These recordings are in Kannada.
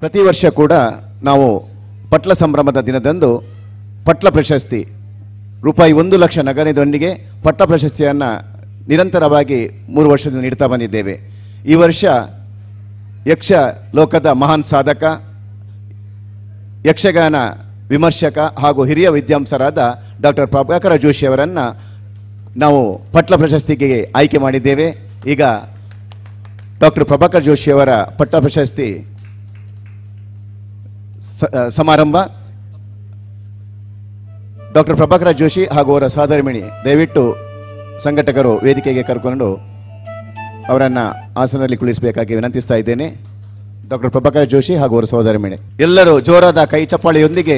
ಪ್ರತಿ ವರ್ಷ ಕೂಡ ನಾವು ಪಟ್ಲ ಸಂಭ್ರಮದ ದಿನದಂದು ಪಟ್ಲ ಪ್ರಶಸ್ತಿ ರೂಪಾಯಿ ಒಂದು ಲಕ್ಷ ನಗದಿನದೊಂದಿಗೆ ಪಟ್ಲ ಪ್ರಶಸ್ತಿಯನ್ನು ನಿರಂತರವಾಗಿ ಮೂರು ವರ್ಷದಿಂದ ನೀಡ್ತಾ ಬಂದಿದ್ದೇವೆ ಈ ವರ್ಷ ಯಕ್ಷ ಲೋಕದ ಮಹಾನ್ ಸಾಧಕ ಯಕ್ಷಗಾನ ವಿಮರ್ಶಕ ಹಾಗೂ ಹಿರಿಯ ವಿದ್ವಾಂಸರಾದ ಡಾಕ್ಟರ್ ಪ್ರಭಾಕರ ಜೋಶಿ ಅವರನ್ನು ನಾವು ಪಟ್ಲ ಪ್ರಶಸ್ತಿಗೆ ಆಯ್ಕೆ ಮಾಡಿದ್ದೇವೆ ಈಗ ಡಾಕ್ಟರ್ ಪ್ರಭಾಕರ್ ಜೋಶಿ ಅವರ ಪಟ್ಟ ಪ್ರಶಸ್ತಿ ಸ- ಸಮಾರಂಭ ಡಾಕ್ಟರ್ ಪ್ರಭಾಕರ ಜೋಶಿ ಹಾಗೂ ಅವರ ಸಹಧರ್ಮಿಣಿ ದಯವಿಟ್ಟು ಸಂಘಟಕರು ವೇದಿಕೆಗೆ ಕರ್ಕೊಂಡು ಅವರನ್ನು ಆಸನದಲ್ಲಿ ಕುಳಿಸಬೇಕಾಗಿ ವಿನಂತಿಸ್ತಾ ಇದ್ದೇನೆ ಡಾಕ್ಟರ್ ಪ್ರಭಾಕರ ಜೋಶಿ ಹಾಗೂ ಅವರ ಸಹೋದರಮಿಣಿ ಎಲ್ಲರೂ ಜೋರಾದ ಕೈ ಚಪ್ಪಾಳೆಯೊಂದಿಗೆ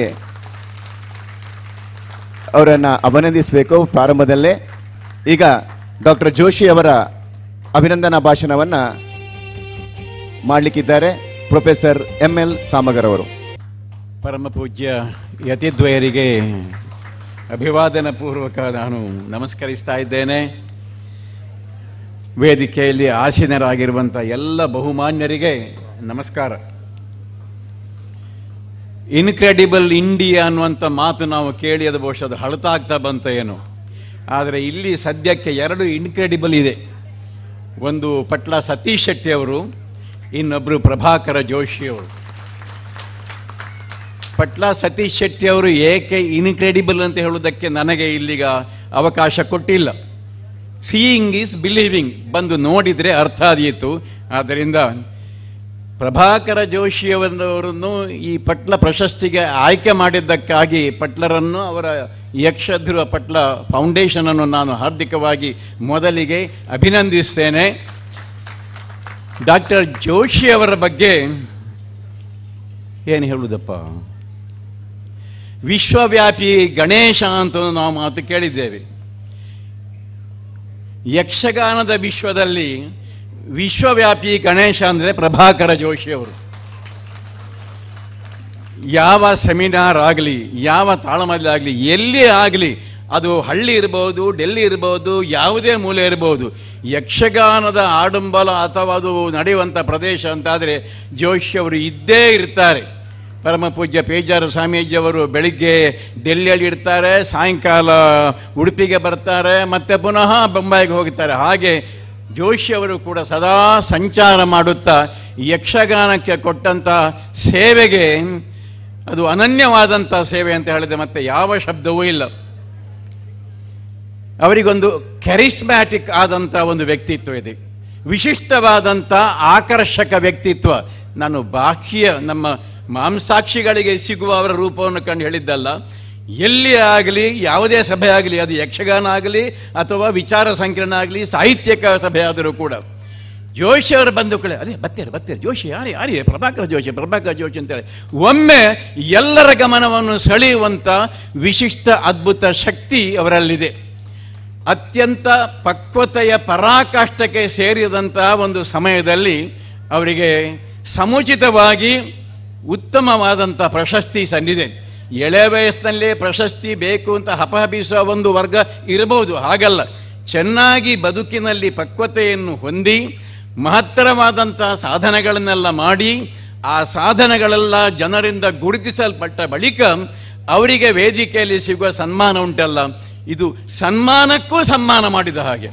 ಅವರನ್ನು ಅಭಿನಂದಿಸಬೇಕು ಪ್ರಾರಂಭದಲ್ಲೇ ಈಗ ಡಾಕ್ಟರ್ ಜೋಶಿ ಅವರ ಅಭಿನಂದನಾ ಭಾಷಣವನ್ನು ಮಾಡಲಿಕ್ಕಿದ್ದಾರೆ ಪ್ರೊಫೆಸರ್ ಎಂ ಎಲ್ ಸಾಮಗರ್ ಅವರು ಪರಮ ಪೂಜ್ಯ ಯತಿದ್ವಯರಿಗೆ ಅಭಿವಾದನ ಪೂರ್ವಕ ನಾನು ನಮಸ್ಕರಿಸ್ತಾ ಇದ್ದೇನೆ ವೇದಿಕೆಯಲ್ಲಿ ಆಸೀನರಾಗಿರುವಂಥ ಎಲ್ಲ ಬಹುಮಾನ್ಯರಿಗೆ ನಮಸ್ಕಾರ ಇನ್ಕ್ರೆಡಿಬಲ್ ಇಂಡಿಯಾ ಅನ್ನುವಂಥ ಮಾತು ನಾವು ಕೇಳಿ ಅದು ಬಹುಶಃ ಅದು ಹಳತಾಗ್ತಾ ಬಂತ ಏನು ಆದರೆ ಇಲ್ಲಿ ಸದ್ಯಕ್ಕೆ ಎರಡು ಇನ್ಕ್ರೆಡಿಬಲ್ ಇದೆ ಒಂದು ಪಟ್ಲ ಸತೀಶ್ ಶೆಟ್ಟಿ ಅವರು ಇನ್ನೊಬ್ಬರು ಪ್ರಭಾಕರ ಜೋಶಿ ಅವರು ಪಟ್ಲ ಸತೀಶ್ ಶೆಟ್ಟಿ ಅವರು ಏಕೆ ಇನ್ಕ್ರೆಡಿಬಲ್ ಅಂತ ಹೇಳುವುದಕ್ಕೆ ನನಗೆ ಇಲ್ಲಿಗ ಅವಕಾಶ ಕೊಟ್ಟಿಲ್ಲ ಸೀಯಿಂಗ್ ಈಸ್ ಬಿಲೀವಿಂಗ್ ಬಂದು ನೋಡಿದರೆ ಅರ್ಥ ಆದೀತು ಆದ್ದರಿಂದ ಪ್ರಭಾಕರ ಜೋಶಿಯವರನ್ನು ಈ ಪಟ್ಲ ಪ್ರಶಸ್ತಿಗೆ ಆಯ್ಕೆ ಮಾಡಿದ್ದಕ್ಕಾಗಿ ಪಟ್ಲರನ್ನು ಅವರ ಯಕ್ಷಧ್ರುವ ಪಟ್ಲ ಫೌಂಡೇಶನನ್ನು ನಾನು ಹಾರ್ದಿಕವಾಗಿ ಮೊದಲಿಗೆ ಅಭಿನಂದಿಸ್ತೇನೆ ಡಾಕ್ಟರ್ ಜೋಶಿ ಅವರ ಬಗ್ಗೆ ಏನು ಹೇಳುವುದಪ್ಪ ವಿಶ್ವವ್ಯಾಪಿ ಗಣೇಶ ಅಂತ ನಾವು ಮಾತು ಕೇಳಿದ್ದೇವೆ ಯಕ್ಷಗಾನದ ವಿಶ್ವದಲ್ಲಿ ವಿಶ್ವವ್ಯಾಪಿ ಗಣೇಶ ಅಂದರೆ ಪ್ರಭಾಕರ ಜೋಶಿ ಅವರು ಯಾವ ಸೆಮಿನಾರ್ ಆಗಲಿ ಯಾವ ತಾಳಮಲ್ಲಿ ಆಗಲಿ ಎಲ್ಲಿ ಆಗಲಿ ಅದು ಹಳ್ಳಿ ಇರ್ಬೋದು ಡೆಲ್ಲಿ ಇರ್ಬೋದು ಯಾವುದೇ ಮೂಲೆ ಇರ್ಬೋದು ಯಕ್ಷಗಾನದ ಆಡಂಬಲ ಅಥವಾ ಅದು ನಡೆಯುವಂಥ ಪ್ರದೇಶ ಅಂತಾದರೆ ಜೋಶಿ ಅವರು ಇದ್ದೇ ಇರ್ತಾರೆ ಪರಮ ಪೂಜ್ಯ ಪೇಜಾರ ಸ್ವಾಮೀಜಿಯವರು ಬೆಳಿಗ್ಗೆ ಡೆಲ್ಲಿಯಲ್ಲಿ ಇರ್ತಾರೆ ಸಾಯಂಕಾಲ ಉಡುಪಿಗೆ ಬರ್ತಾರೆ ಮತ್ತೆ ಪುನಃ ಬೊಂಬಾಯಿಗೆ ಹೋಗ್ತಾರೆ ಹಾಗೆ ಜೋಶಿ ಅವರು ಕೂಡ ಸದಾ ಸಂಚಾರ ಮಾಡುತ್ತಾ ಯಕ್ಷಗಾನಕ್ಕೆ ಕೊಟ್ಟಂಥ ಸೇವೆಗೆ ಅದು ಅನನ್ಯವಾದಂಥ ಸೇವೆ ಅಂತ ಹೇಳಿದ್ರೆ ಮತ್ತೆ ಯಾವ ಶಬ್ದವೂ ಇಲ್ಲ ಅವರಿಗೊಂದು ಕೆರಿಸ್ಮ್ಯಾಟಿಕ್ ಆದಂಥ ಒಂದು ವ್ಯಕ್ತಿತ್ವ ಇದೆ ವಿಶಿಷ್ಟವಾದಂಥ ಆಕರ್ಷಕ ವ್ಯಕ್ತಿತ್ವ ನಾನು ಬಾಹ್ಯ ನಮ್ಮ ಮಾಂಸಾಕ್ಷಿಗಳಿಗೆ ಸಿಗುವ ಅವರ ರೂಪವನ್ನು ಕಂಡು ಹೇಳಿದ್ದಲ್ಲ ಎಲ್ಲಿ ಆಗಲಿ ಯಾವುದೇ ಸಭೆ ಆಗಲಿ ಅದು ಯಕ್ಷಗಾನ ಆಗಲಿ ಅಥವಾ ವಿಚಾರ ಸಂಕಿರಣ ಆಗಲಿ ಸಾಹಿತ್ಯಿಕ ಸಭೆ ಆದರೂ ಕೂಡ ಜೋಶಿ ಅವರು ಬಂದು ಕಡೆ ಅದೇ ಬತ್ತೇರು ಬತ್ತೇರು ಜೋಶಿ ಯಾರೇ ಯಾರೇ ಪ್ರಭಾಕರ ಜೋಶಿ ಪ್ರಭಾಕರ ಜೋಶಿ ಅಂತೇಳಿ ಒಮ್ಮೆ ಎಲ್ಲರ ಗಮನವನ್ನು ಸೆಳೆಯುವಂಥ ವಿಶಿಷ್ಟ ಅದ್ಭುತ ಶಕ್ತಿ ಅವರಲ್ಲಿದೆ ಅತ್ಯಂತ ಪಕ್ವತೆಯ ಪರಾಕಾಷ್ಠಕ್ಕೆ ಸೇರಿದಂಥ ಒಂದು ಸಮಯದಲ್ಲಿ ಅವರಿಗೆ ಸಮುಚಿತವಾಗಿ ಉತ್ತಮವಾದಂಥ ಪ್ರಶಸ್ತಿ ಸಂದಿದೆ ಎಳೆ ವಯಸ್ಸಿನಲ್ಲೇ ಪ್ರಶಸ್ತಿ ಬೇಕು ಅಂತ ಹಪಹಪಿಸುವ ಒಂದು ವರ್ಗ ಇರಬಹುದು ಹಾಗಲ್ಲ ಚೆನ್ನಾಗಿ ಬದುಕಿನಲ್ಲಿ ಪಕ್ವತೆಯನ್ನು ಹೊಂದಿ ಮಹತ್ತರವಾದಂಥ ಸಾಧನೆಗಳನ್ನೆಲ್ಲ ಮಾಡಿ ಆ ಸಾಧನೆಗಳೆಲ್ಲ ಜನರಿಂದ ಗುರುತಿಸಲ್ಪಟ್ಟ ಬಳಿಕ ಅವರಿಗೆ ವೇದಿಕೆಯಲ್ಲಿ ಸಿಗುವ ಸನ್ಮಾನ ಉಂಟಲ್ಲ ಇದು ಸನ್ಮಾನಕ್ಕೂ ಸನ್ಮಾನ ಮಾಡಿದ ಹಾಗೆ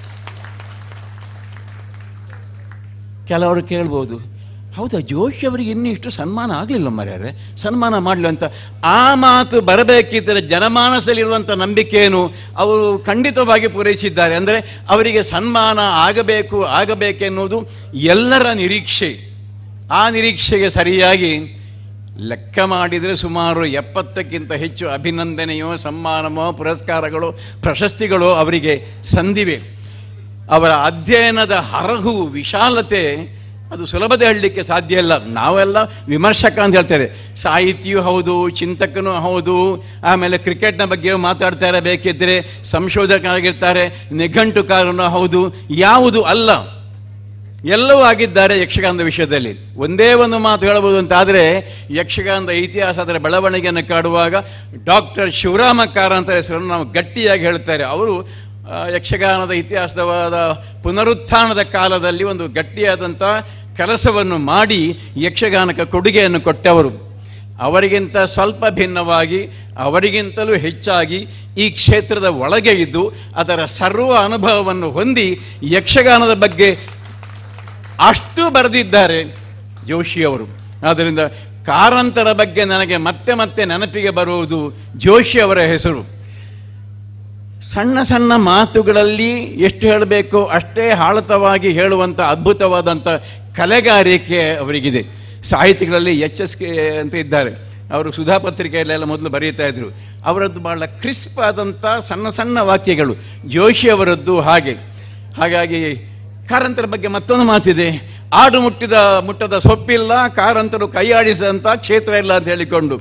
ಕೆಲವರು ಕೇಳ್ಬೋದು ಹೌದಾ ಜೋಶಿ ಅವರಿಗೆ ಇನ್ನೂ ಇಷ್ಟು ಸನ್ಮಾನ ಆಗಲಿಲ್ಲ ಮರ್ಯಾರೆ ಸನ್ಮಾನ ಮಾಡಲಿ ಅಂತ ಆ ಮಾತು ಬರಬೇಕಿದ್ದರೆ ಜನಮಾನಸದಲ್ಲಿರುವಂಥ ನಂಬಿಕೆಯನ್ನು ಅವರು ಖಂಡಿತವಾಗಿ ಪೂರೈಸಿದ್ದಾರೆ ಅಂದರೆ ಅವರಿಗೆ ಸನ್ಮಾನ ಆಗಬೇಕು ಆಗಬೇಕೆನ್ನುವುದು ಎಲ್ಲರ ನಿರೀಕ್ಷೆ ಆ ನಿರೀಕ್ಷೆಗೆ ಸರಿಯಾಗಿ ಲೆಕ್ಕ ಮಾಡಿದರೆ ಸುಮಾರು ಎಪ್ಪತ್ತಕ್ಕಿಂತ ಹೆಚ್ಚು ಅಭಿನಂದನೆಯೋ ಸನ್ಮಾನವೋ ಪುರಸ್ಕಾರಗಳು ಪ್ರಶಸ್ತಿಗಳು ಅವರಿಗೆ ಸಂದಿವೆ ಅವರ ಅಧ್ಯಯನದ ಹರಹು ವಿಶಾಲತೆ ಅದು ಸುಲಭದ ಹೇಳಲಿಕ್ಕೆ ಸಾಧ್ಯ ಇಲ್ಲ ನಾವೆಲ್ಲ ವಿಮರ್ಶಕ ಅಂತ ಹೇಳ್ತಾರೆ ಸಾಹಿತಿಯೂ ಹೌದು ಚಿಂತಕನೂ ಹೌದು ಆಮೇಲೆ ಕ್ರಿಕೆಟ್ನ ಬಗ್ಗೆ ಮಾತಾಡ್ತಾರೆ ಬೇಕಿದ್ದರೆ ಸಂಶೋಧಕರಾಗಿರ್ತಾರೆ ನಿಘಂಟುಕಾರನೂ ಹೌದು ಯಾವುದು ಅಲ್ಲ ಎಲ್ಲವೂ ಆಗಿದ್ದಾರೆ ಯಕ್ಷಗಾನದ ವಿಷಯದಲ್ಲಿ ಒಂದೇ ಒಂದು ಮಾತು ಹೇಳಬಹುದು ಅಂತಾದರೆ ಯಕ್ಷಗಾನದ ಇತಿಹಾಸ ಅದರ ಬೆಳವಣಿಗೆಯನ್ನು ಕಾಡುವಾಗ ಡಾಕ್ಟರ್ ಶಿವರಾಮ ಕಾರಂತ ಹೆಸರನ್ನು ನಾವು ಗಟ್ಟಿಯಾಗಿ ಹೇಳ್ತಾರೆ ಅವರು ಆ, ಯಕ್ಷಗಾನದ ಇತಿಹಾಸದ ಪುನರುತ್ಥಾನದ ಕಾಲದಲ್ಲಿ ಒಂದು ಗಟ್ಟಿಯಾದಂಥ ಕೆಲಸವನ್ನು ಮಾಡಿ ಯಕ್ಷಗಾನಕ್ಕೆ ಕೊಡುಗೆಯನ್ನು ಕೊಟ್ಟವರು ಅವರಿಗಿಂತ ಸ್ವಲ್ಪ ಭಿನ್ನವಾಗಿ ಅವರಿಗಿಂತಲೂ ಹೆಚ್ಚಾಗಿ ಈ ಕ್ಷೇತ್ರದ ಒಳಗೆ ಇದ್ದು ಅದರ ಸರ್ವ ಅನುಭವವನ್ನು ಹೊಂದಿ ಯಕ್ಷಗಾನದ ಬಗ್ಗೆ ಅಷ್ಟು ಬರೆದಿದ್ದಾರೆ ಜೋಶಿಯವರು ಆದ್ದರಿಂದ ಕಾರಂತರ ಬಗ್ಗೆ ನನಗೆ ಮತ್ತೆ ಮತ್ತೆ ನೆನಪಿಗೆ ಬರುವುದು ಜೋಶಿ ಅವರ ಹೆಸರು ಸಣ್ಣ ಸಣ್ಣ ಮಾತುಗಳಲ್ಲಿ ಎಷ್ಟು ಹೇಳಬೇಕು ಅಷ್ಟೇ ಹಾಳತವಾಗಿ ಹೇಳುವಂಥ ಅದ್ಭುತವಾದಂಥ ಕಲೆಗಾರಿಕೆ ಅವರಿಗಿದೆ ಸಾಹಿತಿಗಳಲ್ಲಿ ಎಚ್ ಎಸ್ ಕೆ ಅಂತ ಇದ್ದಾರೆ ಅವರು ಸುಧಾ ಪತ್ರಿಕೆಯಲ್ಲೆಲ್ಲ ಮೊದಲು ಬರೀತಾ ಇದ್ರು ಅವರದ್ದು ಬಹಳ ಕ್ರಿಸ್ಪ್ ಆದಂಥ ಸಣ್ಣ ಸಣ್ಣ ವಾಕ್ಯಗಳು ಜೋಶಿ ಅವರದ್ದು ಹಾಗೆ ಹಾಗಾಗಿ ಕಾರಂತರ ಬಗ್ಗೆ ಮತ್ತೊಂದು ಮಾತಿದೆ ಆಡು ಮುಟ್ಟಿದ ಮುಟ್ಟದ ಸೊಪ್ಪಿಲ್ಲ ಕಾರಂತರು ಕೈಯಾಡಿಸಿದಂಥ ಕ್ಷೇತ್ರ ಇಲ್ಲ ಅಂತ ಹೇಳಿಕೊಂಡು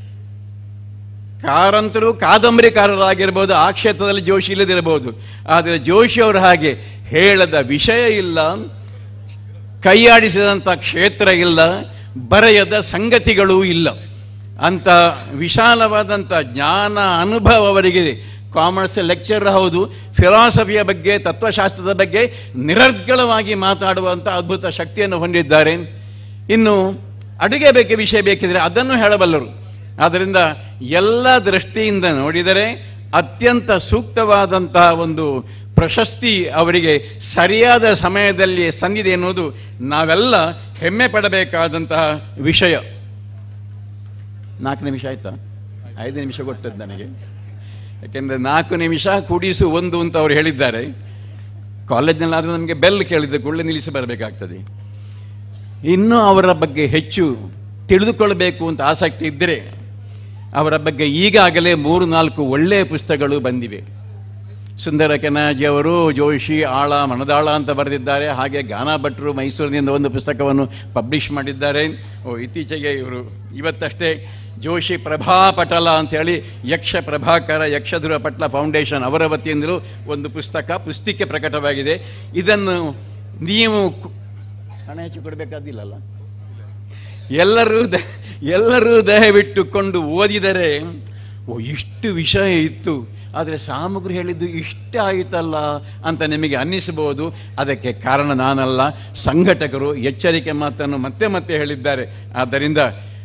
ಕಾರಂತರು ಕಾದಂಬರಿಕಾರರಾಗಿರ್ಬೋದು ಆ ಕ್ಷೇತ್ರದಲ್ಲಿ ಜೋಶಿ ಇಲ್ಲದಿರಬಹುದು ಆದರೆ ಜೋಶಿ ಅವರು ಹಾಗೆ ಹೇಳದ ವಿಷಯ ಇಲ್ಲ ಕೈಯಾಡಿಸಿದಂಥ ಕ್ಷೇತ್ರ ಇಲ್ಲ ಬರೆಯದ ಸಂಗತಿಗಳೂ ಇಲ್ಲ ಅಂತ ವಿಶಾಲವಾದಂಥ ಜ್ಞಾನ ಅನುಭವ ಅವರಿಗಿದೆ ಕಾಮರ್ಸ್ ಲೆಕ್ಚರ್ ಹೌದು ಫಿಲಾಸಫಿಯ ಬಗ್ಗೆ ತತ್ವಶಾಸ್ತ್ರದ ಬಗ್ಗೆ ನಿರರ್ಗಳವಾಗಿ ಮಾತಾಡುವಂಥ ಅದ್ಭುತ ಶಕ್ತಿಯನ್ನು ಹೊಂದಿದ್ದಾರೆ ಇನ್ನು ಅಡುಗೆ ಬಗ್ಗೆ ವಿಷಯ ಬೇಕಿದ್ರೆ ಅದನ್ನು ಹೇಳಬಲ್ಲರು ಆದ್ದರಿಂದ ಎಲ್ಲ ದೃಷ್ಟಿಯಿಂದ ನೋಡಿದರೆ ಅತ್ಯಂತ ಸೂಕ್ತವಾದಂತಹ ಒಂದು ಪ್ರಶಸ್ತಿ ಅವರಿಗೆ ಸರಿಯಾದ ಸಮಯದಲ್ಲಿ ಸಂದಿದೆ ಎನ್ನುವುದು ನಾವೆಲ್ಲ ಹೆಮ್ಮೆ ಪಡಬೇಕಾದಂತಹ ವಿಷಯ ನಾಲ್ಕು ನಿಮಿಷ ಆಯ್ತಾ ಐದು ನಿಮಿಷ ಕೊಟ್ಟದ್ದು ನನಗೆ ಯಾಕೆಂದರೆ ನಾಲ್ಕು ನಿಮಿಷ ಕೂಡಿಸು ಒಂದು ಅಂತ ಅವರು ಹೇಳಿದ್ದಾರೆ ಕಾಲೇಜ್ನಲ್ಲಾದರೂ ನಮಗೆ ಬೆಲ್ ಕೇಳಿದ ಕೂಡಲೇ ನಿಲ್ಲಿಸಿ ಬರಬೇಕಾಗ್ತದೆ ಇನ್ನೂ ಅವರ ಬಗ್ಗೆ ಹೆಚ್ಚು ತಿಳಿದುಕೊಳ್ಳಬೇಕು ಅಂತ ಆಸಕ್ತಿ ಇದ್ದರೆ ಅವರ ಬಗ್ಗೆ ಈಗಾಗಲೇ ಮೂರು ನಾಲ್ಕು ಒಳ್ಳೆಯ ಪುಸ್ತಕಗಳು ಬಂದಿವೆ ಸುಂದರ ಕೆನಾಜಿ ಅವರು ಜೋಶಿ ಆಳ ಮನದಾಳ ಅಂತ ಬರೆದಿದ್ದಾರೆ ಹಾಗೆ ಗಾನಾ ಭಟ್ರು ಮೈಸೂರಿನಿಂದ ಒಂದು ಪುಸ್ತಕವನ್ನು ಪಬ್ಲಿಷ್ ಮಾಡಿದ್ದಾರೆ ಓ ಇತ್ತೀಚೆಗೆ ಇವರು ಇವತ್ತಷ್ಟೇ ಜೋಶಿ ಪ್ರಭಾ ಪಟಲ ಅಂಥೇಳಿ ಯಕ್ಷ ಪ್ರಭಾಕರ ಯಕ್ಷಧುರ ಪಟ್ಲ ಫೌಂಡೇಶನ್ ಅವರ ವತಿಯಿಂದಲೂ ಒಂದು ಪುಸ್ತಕ ಪುಸ್ತಿಕೆ ಪ್ರಕಟವಾಗಿದೆ ಇದನ್ನು ನೀವು ಕು- ಹಣ ಹೆಚ್ಚು ಕೊಡಬೇಕಾದಿಲ್ಲಲ್ಲ ಎಲ್ಲರೂ ದ ಎಲ್ಲರೂ ದಯವಿಟ್ಟುಕೊಂಡು ಓದಿದರೆ ಓ ಇಷ್ಟು ವಿಷಯ ಇತ್ತು ಆದರೆ ಸಾಮಗ್ರಿ ಹೇಳಿದ್ದು ಇಷ್ಟ ಆಯಿತಲ್ಲ ಅಂತ ನಿಮಗೆ ಅನ್ನಿಸಬಹುದು ಅದಕ್ಕೆ ಕಾರಣ ನಾನಲ್ಲ ಸಂಘಟಕರು ಎಚ್ಚರಿಕೆ ಮಾತನ್ನು ಮತ್ತೆ ಮತ್ತೆ ಹೇಳಿದ್ದಾರೆ ಆದ್ದರಿಂದ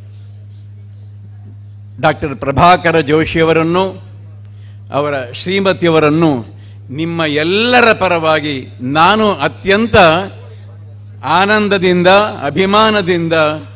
ಡಾಕ್ಟರ್ ಪ್ರಭಾಕರ ಜೋಶಿಯವರನ್ನು ಅವರ ಶ್ರೀಮತಿಯವರನ್ನು ನಿಮ್ಮ ಎಲ್ಲರ ಪರವಾಗಿ ನಾನು ಅತ್ಯಂತ ಆನಂದದಿಂದ ಅಭಿಮಾನದಿಂದ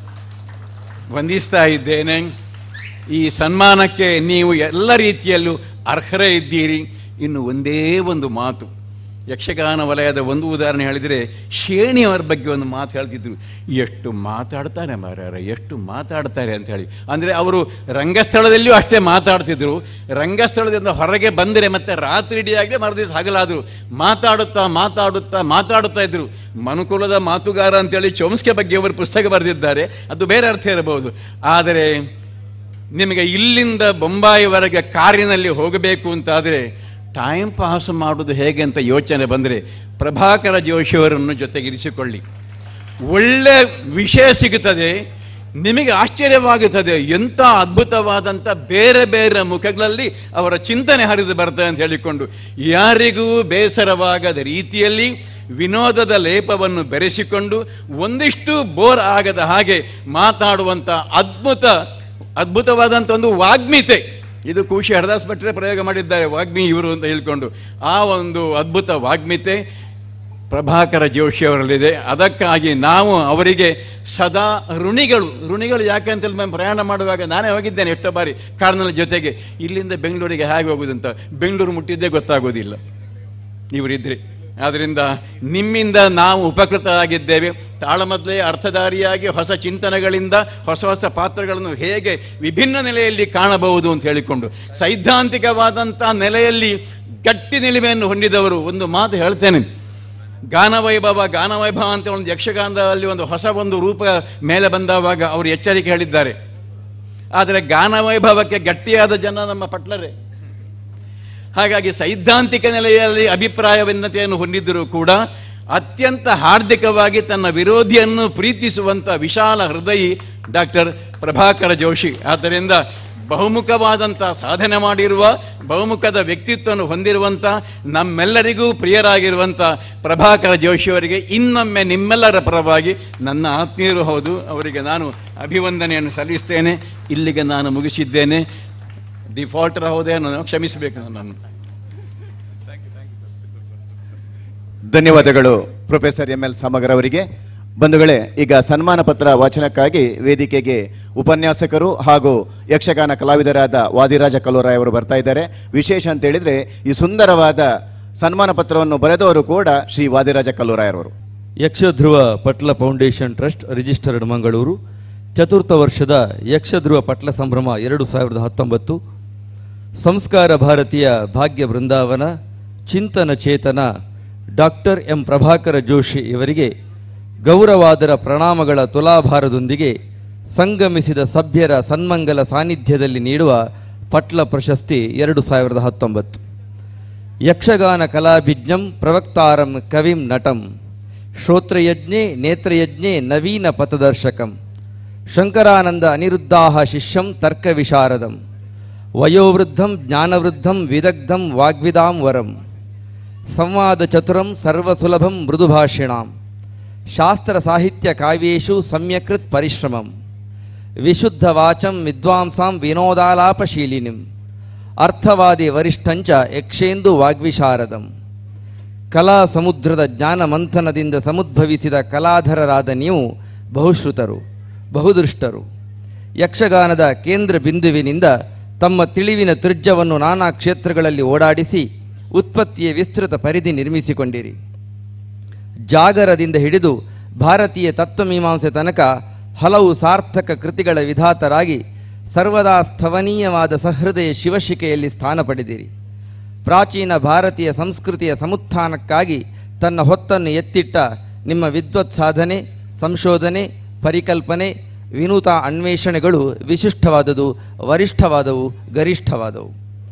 ವಂದಿಸ್ತಾ ಇದ್ದೇನೆ ಈ ಸನ್ಮಾನಕ್ಕೆ ನೀವು ಎಲ್ಲ ರೀತಿಯಲ್ಲೂ ಅರ್ಹರೇ ಇದ್ದೀರಿ ಇನ್ನು ಒಂದೇ ಒಂದು ಮಾತು ಯಕ್ಷಗಾನ ವಲಯದ ಒಂದು ಉದಾಹರಣೆ ಹೇಳಿದರೆ ಶೇಣಿಯವರ ಬಗ್ಗೆ ಒಂದು ಮಾತು ಹೇಳ್ತಿದ್ರು ಎಷ್ಟು ಮಾತಾಡ್ತಾರೆ ಮಾರ್ಯಾರ ಎಷ್ಟು ಮಾತಾಡ್ತಾರೆ ಅಂತ ಹೇಳಿ ಅಂದರೆ ಅವರು ರಂಗಸ್ಥಳದಲ್ಲಿಯೂ ಅಷ್ಟೇ ಮಾತಾಡ್ತಿದ್ರು ರಂಗಸ್ಥಳದಿಂದ ಹೊರಗೆ ಬಂದರೆ ಮತ್ತೆ ರಾತ್ರಿ ಇಡಿಯಾಗಲೇ ಮರುದಿವಸ ಹಗಲಾದರು ಮಾತಾಡುತ್ತಾ ಮಾತಾಡುತ್ತಾ ಮಾತಾಡುತ್ತಾ ಇದ್ರು ಮನುಕುಲದ ಮಾತುಗಾರ ಅಂತೇಳಿ ಚೋಮ್ಸ್ಕೆ ಬಗ್ಗೆ ಅವರು ಪುಸ್ತಕ ಬರೆದಿದ್ದಾರೆ ಅದು ಬೇರೆ ಅರ್ಥ ಇರಬಹುದು ಆದರೆ ನಿಮಗೆ ಇಲ್ಲಿಂದ ಬೊಂಬಾಯಿವರೆಗೆ ಕಾರಿನಲ್ಲಿ ಹೋಗಬೇಕು ಅಂತಾದರೆ ಟೈಮ್ ಪಾಸ್ ಮಾಡೋದು ಹೇಗೆ ಅಂತ ಯೋಚನೆ ಬಂದರೆ ಪ್ರಭಾಕರ ಜೋಶಿಯವರನ್ನು ಜೊತೆಗಿರಿಸಿಕೊಳ್ಳಿ ಒಳ್ಳೆ ವಿಷಯ ಸಿಗುತ್ತದೆ ನಿಮಗೆ ಆಶ್ಚರ್ಯವಾಗುತ್ತದೆ ಎಂಥ ಅದ್ಭುತವಾದಂಥ ಬೇರೆ ಬೇರೆ ಮುಖಗಳಲ್ಲಿ ಅವರ ಚಿಂತನೆ ಹರಿದು ಬರ್ತದೆ ಅಂತ ಹೇಳಿಕೊಂಡು ಯಾರಿಗೂ ಬೇಸರವಾಗದ ರೀತಿಯಲ್ಲಿ ವಿನೋದದ ಲೇಪವನ್ನು ಬೆರೆಸಿಕೊಂಡು ಒಂದಿಷ್ಟು ಬೋರ್ ಆಗದ ಹಾಗೆ ಮಾತಾಡುವಂಥ ಅದ್ಭುತ ಅದ್ಭುತವಾದಂಥ ಒಂದು ವಾಗ್ಮಿತೆ ಇದು ಖುಷಿ ಹರದಾಸ್ ಭಟ್ರೆ ಪ್ರಯೋಗ ಮಾಡಿದ್ದಾರೆ ವಾಗ್ಮಿ ಇವರು ಅಂತ ಹೇಳ್ಕೊಂಡು ಆ ಒಂದು ಅದ್ಭುತ ವಾಗ್ಮಿತೆ ಪ್ರಭಾಕರ ಜೋಶಿ ಅವರಲ್ಲಿದೆ ಅದಕ್ಕಾಗಿ ನಾವು ಅವರಿಗೆ ಸದಾ ಋಣಿಗಳು ಋಣಿಗಳು ಯಾಕೆ ಅಂತ ಹೇಳಿ ನಾನು ಪ್ರಯಾಣ ಮಾಡುವಾಗ ನಾನೇ ಹೋಗಿದ್ದೇನೆ ಎಷ್ಟೋ ಬಾರಿ ಕಾರ್ನಲ್ ಜೊತೆಗೆ ಇಲ್ಲಿಂದ ಬೆಂಗಳೂರಿಗೆ ಹೇಗೆ ಹೋಗುದಂತ ಬೆಂಗಳೂರು ಮುಟ್ಟಿದ್ದೇ ಗೊತ್ತಾಗೋದಿಲ್ಲ ಇವರಿದ್ರಿ ಆದ್ದರಿಂದ ನಿಮ್ಮಿಂದ ನಾವು ಉಪಕೃತರಾಗಿದ್ದೇವೆ ತಾಳಮದ್ಲೆ ಅರ್ಥಧಾರಿಯಾಗಿ ಹೊಸ ಚಿಂತನೆಗಳಿಂದ ಹೊಸ ಹೊಸ ಪಾತ್ರಗಳನ್ನು ಹೇಗೆ ವಿಭಿನ್ನ ನೆಲೆಯಲ್ಲಿ ಕಾಣಬಹುದು ಅಂತ ಹೇಳಿಕೊಂಡು ಸೈದ್ಧಾಂತಿಕವಾದಂಥ ನೆಲೆಯಲ್ಲಿ ಗಟ್ಟಿ ನಿಲುಮೆಯನ್ನು ಹೊಂದಿದವರು ಒಂದು ಮಾತು ಹೇಳ್ತೇನೆ ಗಾನವೈಭವ ಗಾನವೈಭವ ಅಂತ ಒಂದು ಯಕ್ಷಗಾನದಲ್ಲಿ ಒಂದು ಹೊಸ ಒಂದು ರೂಪ ಮೇಲೆ ಬಂದವಾಗ ಅವರು ಎಚ್ಚರಿಕೆ ಹೇಳಿದ್ದಾರೆ ಆದರೆ ಗಾನವೈಭವಕ್ಕೆ ಗಟ್ಟಿಯಾದ ಜನ ನಮ್ಮ ಪಟ್ಲರೇ ಹಾಗಾಗಿ ಸೈದ್ಧಾಂತಿಕ ನೆಲೆಯಲ್ಲಿ ಅಭಿಪ್ರಾಯ ಭಿನ್ನತೆಯನ್ನು ಹೊಂದಿದ್ದರೂ ಕೂಡ ಅತ್ಯಂತ ಹಾರ್ದಿಕವಾಗಿ ತನ್ನ ವಿರೋಧಿಯನ್ನು ಪ್ರೀತಿಸುವಂಥ ವಿಶಾಲ ಹೃದಯಿ ಡಾಕ್ಟರ್ ಪ್ರಭಾಕರ ಜೋಶಿ ಆದ್ದರಿಂದ ಬಹುಮುಖವಾದಂಥ ಸಾಧನೆ ಮಾಡಿರುವ ಬಹುಮುಖದ ವ್ಯಕ್ತಿತ್ವವನ್ನು ಹೊಂದಿರುವಂಥ ನಮ್ಮೆಲ್ಲರಿಗೂ ಪ್ರಿಯರಾಗಿರುವಂಥ ಪ್ರಭಾಕರ ಜೋಶಿಯವರಿಗೆ ಇನ್ನೊಮ್ಮೆ ನಿಮ್ಮೆಲ್ಲರ ಪರವಾಗಿ ನನ್ನ ಆತ್ಮೀಯರು ಹೌದು ಅವರಿಗೆ ನಾನು ಅಭಿವಂದನೆಯನ್ನು ಸಲ್ಲಿಸ್ತೇನೆ ಇಲ್ಲಿಗೆ ನಾನು ಮುಗಿಸಿದ್ದೇನೆ ಡಿಫಾಲ್ಟರ್ ಹೌದೇ ನಾನು ಕ್ಷಮಿಸಬೇಕು ನನ್ನನ್ನು ಧನ್ಯವಾದಗಳು ಪ್ರೊಫೆಸರ್ ಎಂ ಎಲ್ ಸಮಗರ್ ಅವರಿಗೆ ಬಂಧುಗಳೇ ಈಗ ಸನ್ಮಾನ ಪತ್ರ ವಾಚನಕ್ಕಾಗಿ ವೇದಿಕೆಗೆ ಉಪನ್ಯಾಸಕರು ಹಾಗೂ ಯಕ್ಷಗಾನ ಕಲಾವಿದರಾದ ವಾದಿರಾಜ ಕಲೋರಾಯ್ ಅವರು ಬರ್ತಾ ಇದ್ದಾರೆ ವಿಶೇಷ ಅಂತ ಹೇಳಿದ್ರೆ ಈ ಸುಂದರವಾದ ಸನ್ಮಾನ ಪತ್ರವನ್ನು ಬರೆದವರು ಕೂಡ ಶ್ರೀ ವಾದಿರಾಜ ಕಲೋರಾಯ್ ಅವರು Yakshadhruva Patla foundation trust registered Mangaluru ಚತುರ್ಥ ವರ್ಷದ ಯಕ್ಷಧ್ರುವ ಪಟ್ಲ ಸಂಭ್ರಮ ಎರಡು ಸಾವಿರದ ಹತ್ತೊಂಬತ್ತು ಸಂಸ್ಕಾರ ಭಾರತೀಯ ಭಾಗ್ಯ ಬೃಂದಾವನ ಚಿಂತನ ಚೇತನ ಡಾಕ್ಟರ್ ಎಂ ಪ್ರಭಾಕರ ಜೋಶಿ ಇವರಿಗೆ ಗೌರವಾದರ ಪ್ರಣಾಮಗಳ ತುಲಾಭಾರದೊಂದಿಗೆ ಸಂಗಮಿಸಿದ ಸಭ್ಯರ ಸನ್ಮಂಗಲ ಸಾನ್ನಿಧ್ಯದಲ್ಲಿ ನೀಡುವ ಪಟ್ಲ ಪ್ರಶಸ್ತಿ ಎರಡು ಸಾವಿರದ ಹತ್ತೊಂಬತ್ತು ಯಕ್ಷಗಾನ ಕಲಾಭಿಜ್ಞಂ ಪ್ರವಕ್ತಾರಂ ಕವಿಂ ನಟಂ ಶ್ರೋತ್ರಯಜ್ಞೆ ನೇತ್ರಯಜ್ಞೆ ನವೀನ ಪಥದರ್ಶಕಂ ಶಂಕರಾನಂದ ಅನಿರುದ್ಧಾಹ ಶಿಷ್ಯಂ ತರ್ಕ ವಿಶಾರದಂ ವಯೋವೃದ್ಧಂ ಜ್ಞಾನವೃದ್ಧಂ ವಿದಗ್ಧಂ ವಾಗ್ವಿದಾಂ ವರಂ ಸಂವಾದ ಚತುರಂ ಸರ್ವಸುಲಭಂ ಮೃದುಭಾಷಿಣಾಂ ಶಾಸ್ತ್ರ ಸಾಹಿತ್ಯ ಕಾವ್ಯೇಷು ಸಮ್ಯಕೃತ್ ಪರಿಶ್ರಮಂ ವಿಶುದ್ಧ ವಾಚಂ ವಿದ್ವಾಂಸಾಂ ವಿನೋದಾಲಾಪಶೀಲಿನಿಂ ಅರ್ಥವಾದಿ ವರಿಷ್ಠಂಚ ಯಕ್ಷೇಂದು ವಾಗ್ವಿಶಾರದಂ ಕಲಾ ಸಮುದ್ರದ ಜ್ಞಾನ ಮಂಥನದಿಂದ ಸಮುದ್ಭವಿಸಿದ ಕಲಾಧರರಾದ ನೀವು ಬಹುಶ್ರುತರು ಬಹುದೃಷ್ಟರು ಯಕ್ಷಗಾನದ ಕೇಂದ್ರ ಬಿಂದುವಿನಿಂದ ತಮ್ಮ ತಿಳಿವಿನ ತ್ರಿಜ್ಯವನ್ನು ನಾನಾ ಕ್ಷೇತ್ರಗಳಲ್ಲಿ ಓಡಾಡಿಸಿ ಉತ್ಪತ್ತಿಯ ವಿಸ್ತೃತ ಪರಿಧಿ ನಿರ್ಮಿಸಿಕೊಂಡಿರಿ ಜಾಗರದಿಂದ ಹಿಡಿದು ಭಾರತೀಯ ತತ್ವಮೀಮಾಂಸೆ ತನಕ ಹಲವು ಸಾರ್ಥಕ ಕೃತಿಗಳ ವಿಧಾತರಾಗಿ ಸರ್ವದಾ ಸ್ಥವನೀಯವಾದ ಸಹೃದಯ ಶಿವಶಿಕೆಯಲ್ಲಿ ಸ್ಥಾನ ಪಡೆದಿರಿ ಪ್ರಾಚೀನ ಭಾರತೀಯ ಸಂಸ್ಕೃತಿಯ ಸಮುತ್ಥಾನಕ್ಕಾಗಿ ತನ್ನ ಹೊತ್ತನ್ನು ಎತ್ತಿಟ್ಟ ನಿಮ್ಮ ವಿದ್ವತ್ ಸಾಧನೆ ಸಂಶೋಧನೆ ಪರಿಕಲ್ಪನೆ ವಿನೂತ ಅನ್ವೇಷಣೆಗಳು ವಿಶಿಷ್ಟವಾದವು ವರಿಷ್ಠವಾದವು ಗರಿಷ್ಠವಾದವು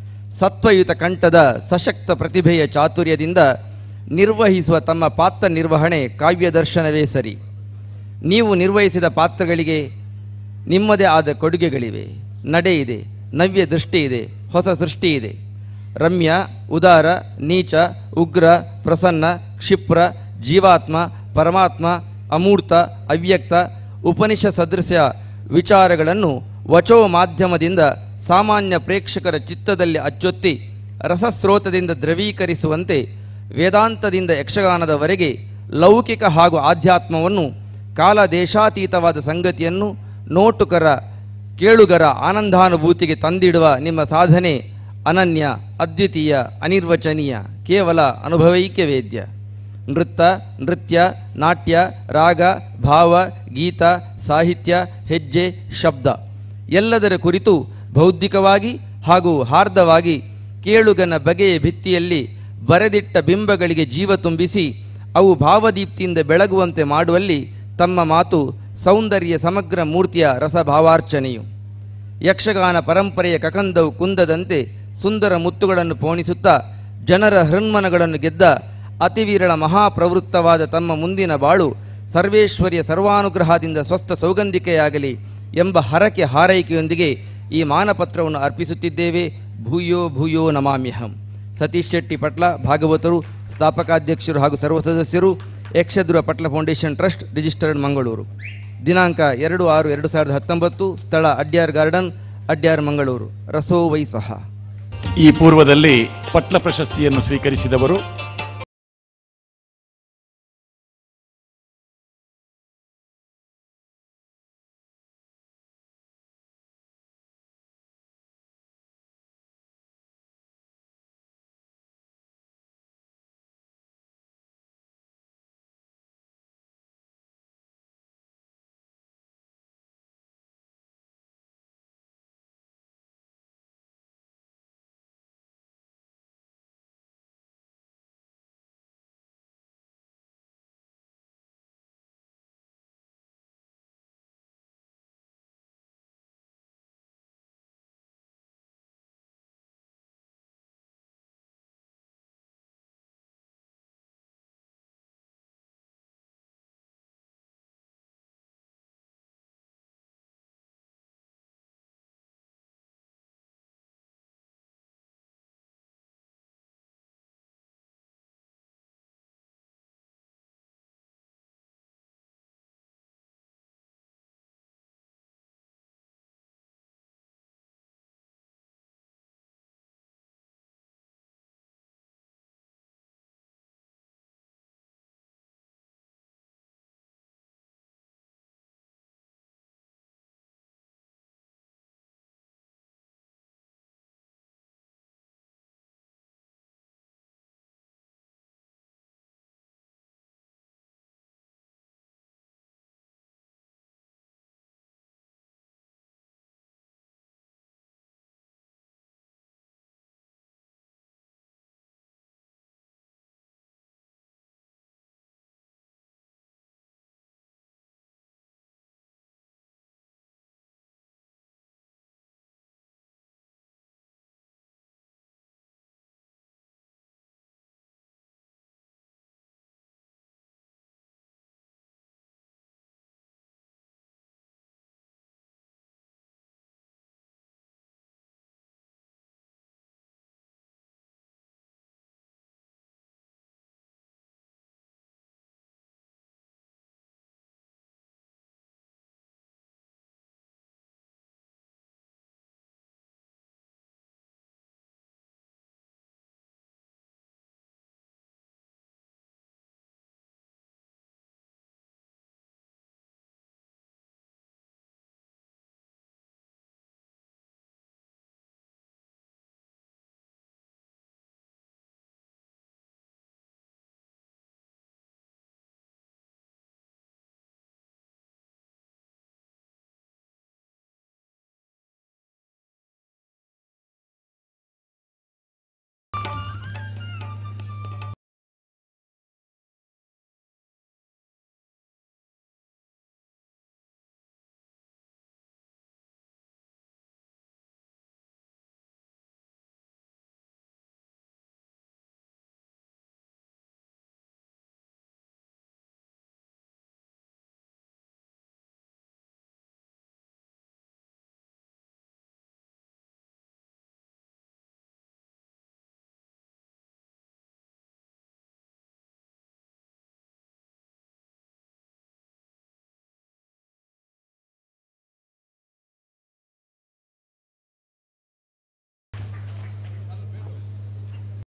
ಸತ್ವಯುತ ಕಂಠದ ಸಶಕ್ತ ಪ್ರತಿಭೆಯ ಚಾತುರ್ಯದಿಂದ ನಿರ್ವಹಿಸುವ ತಮ್ಮ ಪಾತ್ರ ನಿರ್ವಹಣೆ ಕಾವ್ಯ ದರ್ಶನವೇ ಸರಿ ನೀವು ನಿರ್ವಹಿಸಿದ ಪಾತ್ರಗಳಿಗೆ ನಿಮ್ಮದೇ ಆದ ಕೊಡುಗೆಗಳಿವೆ ನಡೆ ಇದೆ ನವ್ಯ ದೃಷ್ಟಿ ಇದೆ ಹೊಸ ಸೃಷ್ಟಿ ಇದೆ ರಮ್ಯ ಉದಾರ ನೀಚ ಉಗ್ರ ಪ್ರಸನ್ನ ಕ್ಷಿಪ್ರ ಜೀವಾತ್ಮ ಪರಮಾತ್ಮ ಅಮೂರ್ತ ಅವ್ಯಕ್ತ ಉಪನಿಷ ಸದೃಶ್ಯ ವಿಚಾರಗಳನ್ನು ವಚೋ ಮಾಧ್ಯಮದಿಂದ ಸಾಮಾನ್ಯ ಪ್ರೇಕ್ಷಕರ ಚಿತ್ತದಲ್ಲಿ ಅಚ್ಚೊತ್ತಿ ರಸಸ್ರೋತದಿಂದ ದ್ರವೀಕರಿಸುವಂತೆ ವೇದಾಂತದಿಂದ ಯಕ್ಷಗಾನದವರೆಗೆ ಲೌಕಿಕ ಹಾಗೂ ಆಧ್ಯಾತ್ಮವನ್ನು ಕಾಲ ದೇಶಾತೀತವಾದ ಸಂಗತಿಯನ್ನು ನೋಟುಕರ ಕೇಳುಗರ ಆನಂದಾನುಭೂತಿಗೆ ತಂದಿಡುವ ನಿಮ್ಮ ಸಾಧನೆ ಅನನ್ಯ ಅದ್ವಿತೀಯ ಅನಿರ್ವಚನೀಯ ಕೇವಲ ಅನುಭವೈಕ್ಯ ವೇದ್ಯ ನೃತ್ಯ ನೃತ್ಯ ನಾಟ್ಯ ರಾಗ ಭಾವ ಗೀತ ಸಾಹಿತ್ಯ ಹೆಜ್ಜೆ ಶಬ್ದ ಎಲ್ಲದರ ಕುರಿತು ಬೌದ್ಧಿಕವಾಗಿ ಹಾಗೂ ಹಾರ್ದವಾಗಿ ಕೇಳುಗನ ಬಗೆಯ ಭಿತ್ತಿಯಲ್ಲಿ ಬರೆದಿಟ್ಟ ಬಿಂಬಗಳಿಗೆ ಜೀವ ತುಂಬಿಸಿ ಅವು ಭಾವದೀಪ್ತಿಯಿಂದ ಬೆಳಗುವಂತೆ ಮಾಡುವಲ್ಲಿ ತಮ್ಮ ಮಾತು ಸೌಂದರ್ಯ ಸಮಗ್ರ ಮೂರ್ತಿಯ ರಸಭಾವಾರ್ಚನೆಯು ಯಕ್ಷಗಾನ ಪರಂಪರೆಯ ಕಕಂದವು ಕುಂದದಂತೆ ಸುಂದರ ಮುತ್ತುಗಳನ್ನು ಪೋಣಿಸುತ್ತಾ ಜನರ ಹೃನ್ಮನಗಳನ್ನು ಗೆದ್ದ ಅತಿವೀರಳ ಮಹಾಪ್ರವೃತ್ತವಾದ ತಮ್ಮ ಮುಂದಿನ ಬಾಳು ಸರ್ವೇಶ್ವರಿಯ ಸರ್ವಾನುಗ್ರಹದಿಂದ ಸ್ವಸ್ಥ ಸೌಗಂಧಿಕೆಯಾಗಲಿ ಎಂಬ ಹರಕೆ ಹಾರೈಕೆಯೊಂದಿಗೆ ಈ ಮಾನಪತ್ರವನ್ನು ಅರ್ಪಿಸುತ್ತಿದ್ದೇವೆ ಭೂಯೋ ಭೂಯೋ ನಮಾಮ್ಯಹಂ ಸತೀಶ್ ಶೆಟ್ಟಿ ಪಟ್ಲ ಭಾಗವತರು ಸ್ಥಾಪಕಾಧ್ಯಕ್ಷರು ಹಾಗೂ ಸರ್ವ ಸದಸ್ಯರು Yakshadhruva Patla foundation trust registered Mangaluru ದಿನಾಂಕ ಎರಡು ಆರು ಎರಡು ಸಾವಿರದ ಹತ್ತೊಂಬತ್ತು ಸ್ಥಳ ಅಡ್ಯಾರ್ ಗಾರ್ಡನ್ ಅಡ್ಯಾರ್ ಮಂಗಳೂರು ರಸೋ ವೈ ಸಹ ಈ ಪೂರ್ವದಲ್ಲಿ ಪಟ್ಲ ಪ್ರಶಸ್ತಿಯನ್ನು ಸ್ವೀಕರಿಸಿದವರು